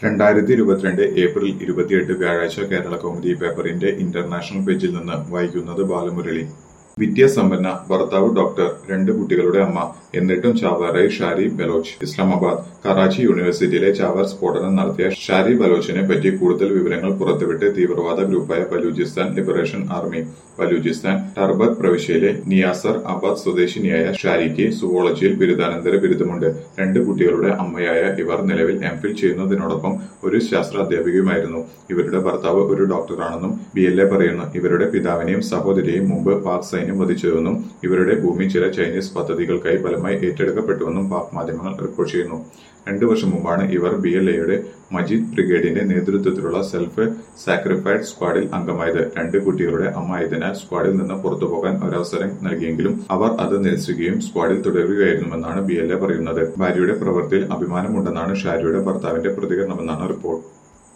രണ്ടായിരത്തി ഇരുപത്തിരണ്ട് ഏപ്രിൽ ഇരുപത്തിയെട്ട് വ്യാഴാഴ്ച കേരള കൗമുദി പേപ്പറിന്റെ ഇന്റർനാഷണൽ പേജിൽ നിന്ന് വായിക്കുന്നത് ബാലമുരളി വിദ്യാസമ്പന്ന ഭർത്താവ് ഡോക്ടർ രണ്ട് കുട്ടികളുടെ അമ്മ എന്നിട്ടും ചാവാറായി ഷാരി ബലോച്ച് ഇസ്ലാമാബാദ് കറാച്ചി യൂണിവേഴ്സിറ്റിയിലെ ചാവർ സ്ഫോടനം നടത്തിയ ഷാരി ബലോച്ചിനെ പറ്റി കൂടുതൽ വിവരങ്ങൾ പുറത്തുവിട്ട് തീവ്രവാദ ഗ്രൂപ്പായ ബലൂചിസ്ഥാൻ ലിബറേഷൻ ആർമി ബലൂചിസ്ഥാൻ ടർബത്ത് പ്രവിശ്യയിലെ നിയാസർ ആബാദ് സ്വദേശിനിയായ ഷാരിക്ക് സുവോളജിയിൽ ബിരുദാനന്തര ബിരുദമുണ്ട് രണ്ട് കുട്ടികളുടെ അമ്മയായ ഇവർ നിലവിൽ എംഫിൽ ചെയ്യുന്നതിനോടൊപ്പം ഒരു ശാസ്ത്ര അധ്യാപികയുമായിരുന്നു ഇവരുടെ ഭർത്താവ് ഒരു ഡോക്ടറാണെന്നും ബി എൽ എ പറയുന്നു ഇവരുടെ പിതാവിനെയും സഹോദരിയെയും മുമ്പ് പാക് സൈന്യം വധിച്ചുവെന്നും ഇവരുടെ ഭൂമി ചില ചൈനീസ് പദ്ധതികൾക്കായി ഫലമായി ഏറ്റെടുക്കപ്പെട്ടുവെന്നും പാക് മാധ്യമങ്ങൾ റിപ്പോർട്ട് ചെയ്യുന്നു രണ്ടു വർഷം മുമ്പാണ് ഇവർ ബി എൽ എയുടെ മജീദ് ബ്രിഗേഡിന്റെ നേതൃത്വത്തിലുള്ള സെൽഫ് സാക്രിഫൈഡ് സ്ക്വാഡിൽ അംഗമായത് രണ്ട് കുട്ടികളുടെ അമ്മ ആയതിനാൽ സ്ക്വാഡിൽ നിന്ന് പുറത്തുപോകാൻ ഒരവസരം നൽകിയെങ്കിലും അവർ അത് നിരസിക്കുകയും സ്ക്വാഡിൽ തുടരുകയായിരുന്നുവെന്നാണ് ബി എൽ എ പറയുന്നത് ഭാര്യയുടെ പ്രവൃത്തിയിൽ അഭിമാനമുണ്ടെന്നാണ് ഷാരിയുടെ ഭർത്താവിന്റെ പ്രതികരണമെന്നാണ് റിപ്പോർട്ട്